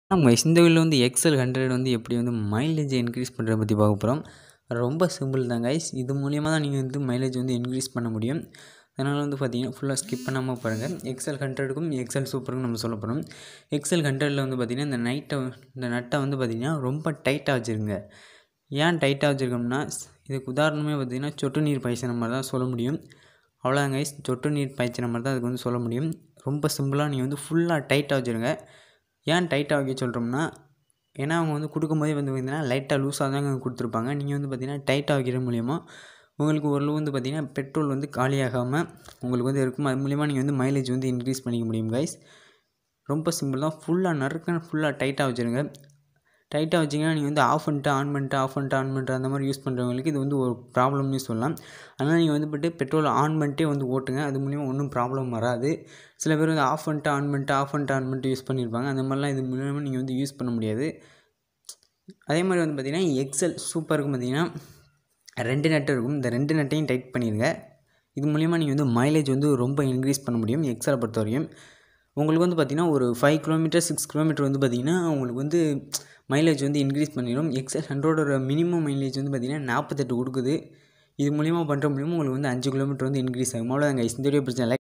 நம்ம இந்த வீடியோவில் வந்து எக்ஸல் ஹண்ட்ரட் வந்து எப்படி வந்து மைலேஜை இன்க்ரீஸ் பண்ணுறத பற்றி பார்க்க போகிறோம் ரொம்ப சிம்பிள் தான் கைஸ் இது மூலியமாக தான் நீங்கள் வந்து மைலேஜ் வந்து இன்க்ரீஸ் பண்ண முடியும் அதனால் வந்து பார்த்தீங்கன்னா ஃபுல்லாக ஸ்கிப் பண்ணாமல் பாருங்கள் எக்ஸல் ஹண்ட்ரடுக்கும் எக்ஸல் சூப்பருக்கும் நம்ம சொல்ல போகிறோம் எக்ஸல் ஹண்ட்ரடில் வந்து பார்த்திங்கன்னா இந்த நைட்டை இந்த நட்டை வந்து பார்த்திங்கன்னா ரொம்ப டைட்டாக வச்சுருங்க ஏன் டைட்டாக வச்சுருக்கோம்னா இதுக்கு உதாரணமே பார்த்திங்கன்னா சொட்டு நீர் பாய்ச்சின மாதிரி தான் சொல்ல முடியும் அவ்வளோதான் கைஸ் சொட்டு நீர் பாய்ச்சின மாதிரி தான் அதுக்கு வந்து சொல்ல முடியும் ரொம்ப சிம்பிளாக நீங்கள் வந்து ஃபுல்லாக டைட்டாக வச்சுருங்க ஏன் டைட்டாக வைக்க சொல்கிறோம்னா ஏன்னா அவங்க வந்து கொடுக்கும்போதே வந்து பார்த்திங்கன்னா லைட்டாக லூஸாக தாங்க கொடுத்துருப்பாங்க நீங்கள் வந்து பார்த்திங்கன்னா டைட்டாக வைக்கிற மூலிமா உங்களுக்கு ஓரளவு வந்து பார்த்திங்கன்னா பெட்ரோல் வந்து காலியாகாமல் உங்களுக்கு வந்து இருக்கும் அது மூலிமா நீங்கள் வந்து மைலேஜ் வந்து இன்க்ரீஸ் பண்ணிக்க முடியும் கைஸ் ரொம்ப சிம்பிள் தான் ஃபுல்லாக நறுக்குன்னு ஃபுல்லாக டைட்டாக வச்சுருங்க டைட்டாக வச்சிங்கன்னா நீங்கள் வந்து ஆஃப் பண்ணிட்டு ஆன் பண்ணிட்டு ஆஃப் பண்ணிட்டு ஆன் பண்ணிட்டு அந்த மாதிரி யூஸ் பண்ணுறவங்களுக்கு இது வந்து ஒரு ப்ராப்ளம்னு சொல்லலாம் அதனால் நீங்கள் வந்து போய்ட்டு பெட்ரோல் ஆன் பண்ணிட்டே வந்து ஓட்டுங்க அது மூலிமா ஒன்றும் ப்ராப்ளம் வராது சில பேர் வந்து ஆஃப் பண்ணிட்டு ஆன் பண்ணிட்டு ஆஃப் பண்ணிட்டு ஆன் பண்ணிட்டு யூஸ் பண்ணியிருப்பாங்க அந்த மாதிரிலாம் இது மூலிமா நீங்கள் வந்து யூஸ் பண்ண முடியாது அதே மாதிரி வந்து பார்த்திங்கன்னா எக்ஸல் சூப்பருக்கு பார்த்திங்கன்னா ரெண்டு நட்டு இருக்கும் இந்த ரெண்டு நட்டையும் டைட் பண்ணிடுங்க இது மூலிமா நீங்கள் வந்து மைலேஜ் வந்து ரொம்ப இன்க்ரீஸ் பண்ண முடியும் எக்ஸலை பொறுத்த வரையும் உங்களுக்கு வந்து பார்த்திங்கன்னா ஒரு ஃபைவ் கிலோமீட்டர் சிக்ஸ் கிலோமீட்டர் வந்து பார்த்திங்கன்னா உங்களுக்கு வந்து மைலேஜ் வந்து இன்க்ரீஸ் பண்ணிடும் எக்ஸல் ஹண்ட்ரடோட மினிமம் மைலேஜ் வந்து பார்த்திங்கன்னா நாற்பத்தெட்டு கொடுக்குது இது மூலிமா பண்ணுற மூலிமா உங்களுக்கு வந்து அஞ்சு கிலோமீட்டர் வந்து இன்க்ரீஸ் ஆகும் அவ்வளோதாங்க இந்த வீடியோ பிரச்சனை